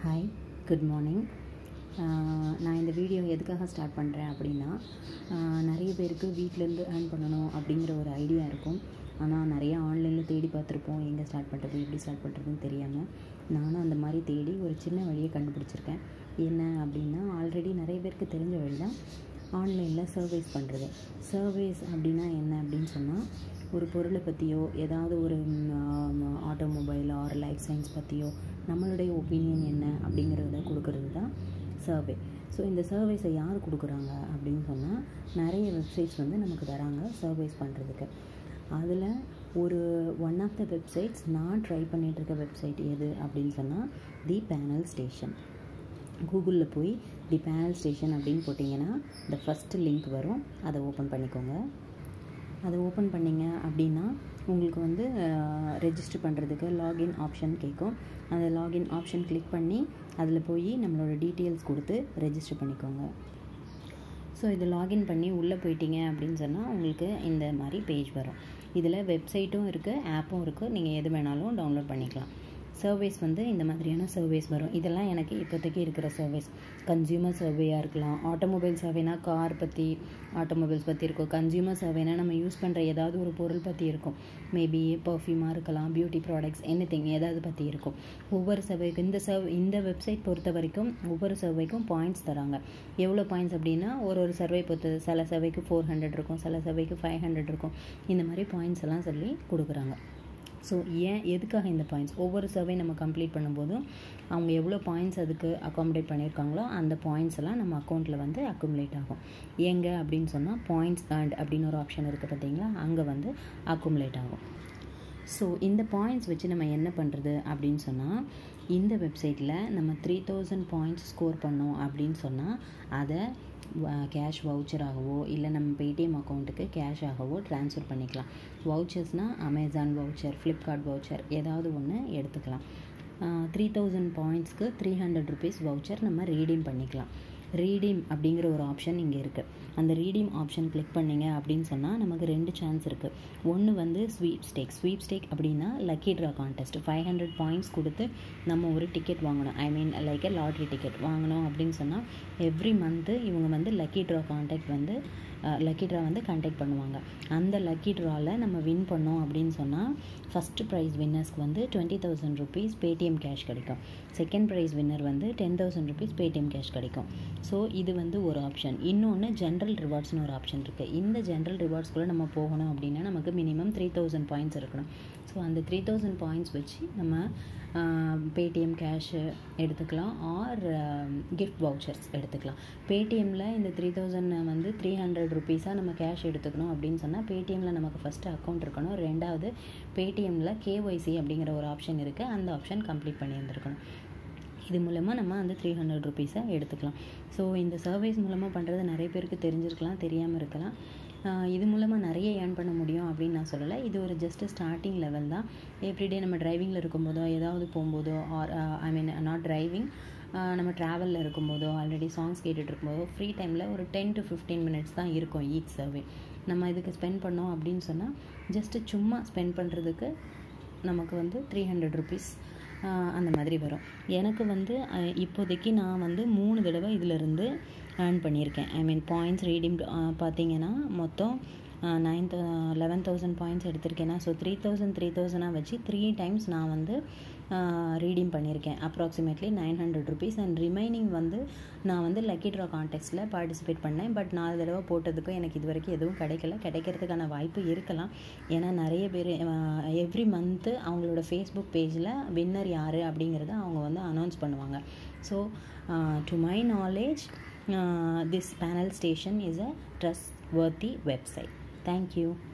hi good morning நான் இந்த video எதுக்காக ஸ்டார்ட் பண்ணுறேன் அப்படின்னா ஆஹ் நிறைய பேருக்கு வீட்டிலேருந்து ஏர்ன் பண்ணணும் அப்படிங்கிற ஒரு ஐடியா இருக்கும் ஆனால் நிறையா ஆன்லைனில் தேடி பார்த்துருப்போம் எங்கே ஸ்டார்ட் பண்ணுறது எப்படி ஸ்டார்ட் பண்ணுறதுன்னு தெரியாமல் நானும் அந்த மாதிரி தேடி ஒரு சின்ன வழியை கண்டுபிடிச்சிருக்கேன் என்ன அப்படின்னா ஆல்ரெடி நிறைய பேருக்கு தெரிஞ்ச வழி தான் ஆன்லைனில் சர்வீஸ் பண்ணுறது சர்வீஸ் அப்படின்னா என்ன அப்படின்னு சொன்னால் ஒரு பொருளை பற்றியோ ஏதாவது ஒரு ஆட்டோமொபைல் ஆர் லைஃப் சயின்ஸ் பற்றியோ நம்மளுடைய ஒப்பீனியன் என்ன அப்படிங்கிறத கொடுக்கறது தான் சர்வே ஸோ இந்த சர்வீஸை யார் கொடுக்குறாங்க அப்படின்னு சொன்னால் நிறைய வெப்சைட்ஸ் வந்து நமக்கு தராங்க சர்வீஸ் பண்ணுறதுக்கு அதில் ஒரு ஒன் ஆஃப் த வெப்சைட்ஸ் நான் ட்ரை பண்ணிகிட்ருக்க வெப்சைட் எது அப்படின்னு சொன்னால் தி பேனல் ஸ்டேஷன் கூகுளில் போய் தி பேனல் ஸ்டேஷன் அப்படின்னு போட்டிங்கன்னா இந்த ஃபஸ்ட்டு லிங்க் வரும் அதை ஓப்பன் பண்ணிக்கோங்க அதை ஓப்பன் பண்ணிங்க அப்படின்னா உங்களுக்கு வந்து ரெஜிஸ்டர் பண்ணுறதுக்கு லாகின் ஆப்ஷன் கேட்கும் அந்த லாகின் ஆப்ஷன் கிளிக் பண்ணி அதில் போய் நம்மளோட டீட்டெயில்ஸ் கொடுத்து ரெஜிஸ்டர் பண்ணிக்கோங்க ஸோ இது லாகின் பண்ணி உள்ளே போயிட்டீங்க அப்படின்னு சொன்னால் உங்களுக்கு இந்த மாதிரி பேஜ் வரும் இதில் வெப்சைட்டும் இருக்குது ஆப்பும் இருக்குது நீங்கள் எது வேணாலும் டவுன்லோட் பண்ணிக்கலாம் சர்வீஸ் வந்து இந்த மாதிரியான சர்வீஸ் வரும் இதெல்லாம் எனக்கு இப்போதைக்கு இருக்கிற சர்வீஸ் கன்சியூமர் சர்வேயாக இருக்கலாம் ஆட்டோமொபைல் சர்வேனா கார் பற்றி ஆட்டோமொபைல்ஸ் பற்றி இருக்கும் கன்சியூமர் சர்வேனா நம்ம யூஸ் பண்ணுற ஏதாவது ஒரு பொருள் பற்றி இருக்கும் மேபி பர்ஃப்யூமாக இருக்கலாம் பியூட்டி ப்ராடக்ட்ஸ் எனி திங் ஏதாவது பற்றி இருக்கும் ஒவ்வொரு சர்வேக்கு இந்த சர்வ் இந்த வெப்சைட் பொறுத்த வரைக்கும் ஒவ்வொரு சர்வேக்கும் பாயிண்ட்ஸ் தராங்க எவ்வளோ பாயிண்ட்ஸ் அப்படின்னா ஒரு ஒரு சர்வே பொறுத்து சில சர்வேக்கு ஃபோர் ஹண்ட்ரட் இருக்கும் சில சர்வேக்கு ஃபைவ் ஹண்ட்ரட் இருக்கும் இந்த மாதிரி பாயிண்ட்ஸ் எல்லாம் சொல்லி கொடுக்குறாங்க ஸோ ஏன் எதுக்காக இந்த பாயிண்ட்ஸ் ஒவ்வொரு சர்வே நம்ம கம்ப்ளீட் பண்ணும்போதும் அவங்க எவ்வளோ பாயிண்ட்ஸ் அதுக்கு அக்காமடேட் பண்ணியிருக்காங்களோ அந்த பாயிண்ட்ஸ் எல்லாம் நம்ம அக்கௌண்ட்டில் வந்து அக்குமுலேட் ஆகும் எங்கே அப்படின்னு சொன்னால் பாயிண்ட்ஸ் ஏர்ன்ட் அப்படின்னு ஒரு ஆப்ஷன் இருக்குது பார்த்தீங்களா அங்கே வந்து அக்குமுலேட் ஆகும் ஸோ இந்த பாயிண்ட்ஸ் வச்சு நம்ம என்ன பண்ணுறது அப்படின்னு சொன்னால் இந்த வெப்சைட்டில் நம்ம த்ரீ தௌசண்ட் பாயிண்ட்ஸ் ஸ்கோர் பண்ணோம் அப்படின்னு சொன்னால் அதை கேஷ் வவுச்சராகவோ இல்லை நம்ம பேடிஎம் அக்கௌண்ட்டுக்கு கேஷாகவோ ட்ரான்ஸ்ஃபர் பண்ணிக்கலாம் வவுச்சர்ஸ்னால் அமேசான் வவுச்சர் ஃப்ளிப்கார்ட் வவுச்சர் ஏதாவது ஒன்று எடுத்துக்கலாம் த்ரீ தௌசண்ட் பாயிண்ட்ஸ்க்கு த்ரீ ஹண்ட்ரட் ருபீஸ் வவுச்சர் நம்ம ரீடீம் பண்ணிக்கலாம் ரீடீம் அப்படிங்கிற ஒரு ஆப்ஷன் இங்கே இருக்குது அந்த ரீடீம் ஆப்ஷன் கிளிக் பண்ணிங்க அப்படின்னு சொன்னால் நமக்கு ரெண்டு சான்ஸ் இருக்குது ஒன்று வந்து ஸ்வீப் ஸ்டேக் ஸ்வீப் ஸ்டேக் அப்படின்னா lucky draw contest five hundred points கொடுத்து நம்ம ஒரு டிக்கெட் வாங்கணும் I mean like a lottery ticket வாங்கணும் அப்படின்னு சொன்னால் எவ்ரி மந்த்து இவங்க வந்து லக்கி ட்ரா கான்டாக்ட் வந்து லக்கி ட்ரா வந்து கான்டாக்ட் பண்ணுவாங்க அந்த லக்கி ட்ராவில் நம்ம வின் பண்ணோம் அப்படின்னு சொன்னால் ஃபஸ்ட்டு ப்ரைஸ் வின்னர்ஸ்க்கு வந்து twenty thousand rupees Paytm cash கிடைக்கும் செகண்ட் ப்ரைஸ் வின்னர் வந்து ten thousand rupees Paytm cash கிடைக்கும் ஸோ இது வந்து ஒரு ஆப்ஷன் இன்னொன்று ஜென்ரல் ரிவார்ட்ஸ்னு ஒரு ஆப்ஷன் இருக்குது இந்த ஜென்ரல் ரிவார்ட்ஸ்குள்ளே நம்ம போகணும் அப்படின்னா நமக்கு மினிமம் த்ரீ தௌசண்ட் பாயிண்ட்ஸ் இருக்கணும் ஸோ அந்த த்ரீ தௌசண்ட் பாயிண்ட்ஸ் வச்சு நம்ம பேடிஎம் கேஷு எடுத்துக்கலாம் ஆர் கிஃப்ட் வவுச்சர்ஸ் எடுத்துக்கலாம் பேடிஎம்மில் இந்த த்ரீ தௌசண்ட் வந்து த்ரீ ஹண்ட்ரட் ருபீஸாக நம்ம கேஷ் எடுத்துக்கணும் அப்படின்னு சொன்னால் பேடிஎம்மில் நமக்கு ஃபஸ்ட்டு அக்கௌண்ட் இருக்கணும் ரெண்டாவது பேடிஎம்மில் கேஒய்சி அப்படிங்கிற ஒரு ஆப்ஷன் இருக்குது அந்த ஆப்ஷன் கம்ப்ளீட் பண்ணியிருந்துருக்கணும் இது மூலமாக நம்ம அந்த த்ரீ ஹண்ட்ரட் ருபீஸை எடுத்துக்கலாம் ஸோ இந்த சர்வீஸ் மூலமாக பண்ணுறது நிறைய பேருக்கு தெரிஞ்சிருக்கலாம் தெரியாமல் இருக்கலாம் இது மூலமாக நிறைய ஏர்ன் பண்ண முடியும் அப்படின்னு நான் சொல்லலை இது ஒரு ஜஸ்ட்டு ஸ்டார்டிங் லெவல் தான் எவ்ரிடே நம்ம டிரைவிங்கில் இருக்கும்போதோ ஏதாவது போகும்போதோ or I mean not driving நம்ம ட்ராவலில் இருக்கும்போதோ ஆல்ரெடி சாங்ஸ் கேட்டுட்டு இருக்கும்போதோ ஃப்ரீ டைமில் ஒரு டென் டு ஃபிஃப்டீன் மினிட்ஸ் தான் இருக்கும் ஈச் சர்வே நம்ம இதுக்கு ஸ்பெண்ட் பண்ணோம் அப்படின்னு சொன்னால் ஜஸ்ட்டு சும்மா ஸ்பெண்ட் பண்ணுறதுக்கு நமக்கு வந்து த்ரீ ஹண்ட்ரட் ருபீஸ் அந்த மாதிரி வரும் எனக்கு வந்து இப்போதைக்கு நான் வந்து மூணு தடவை இதிலிருந்து ஏர்ன் பண்ணியிருக்கேன் ஐ மீன் பாயிண்ட்ஸ் ரீடிங் பார்த்தீங்கன்னா மொத்தம் nine thou eleven thousand points எடுத்திருக்கேன்னா ஸோ த்ரீ தௌசண்ட் த்ரீ தௌசண்டாக வச்சு த்ரீ டைம்ஸ் நான் வந்து ரீடீம் பண்ணியிருக்கேன் approximately nine hundred rupees and remaining வந்து நான் வந்து லக்கி ட்ரா கான்டெக்ட்டில் பார்ட்டிசிபேட் பண்ணேன் பட் நாலு தடவை போட்டதுக்கும் எனக்கு இது வரைக்கும் எதுவும் கிடைக்கல கிடைக்கிறதுக்கான வாய்ப்பு இருக்கலாம் ஏன்னா நிறைய பேர் எவ்ரி மந்த்து அவங்களோட ஃபேஸ்புக் பேஜில் வின்னர் யார் அப்படிங்கிறத அவங்க வந்து அனௌன்ஸ் பண்ணுவாங்க so to my knowledge this panel station is a trustworthy website thank you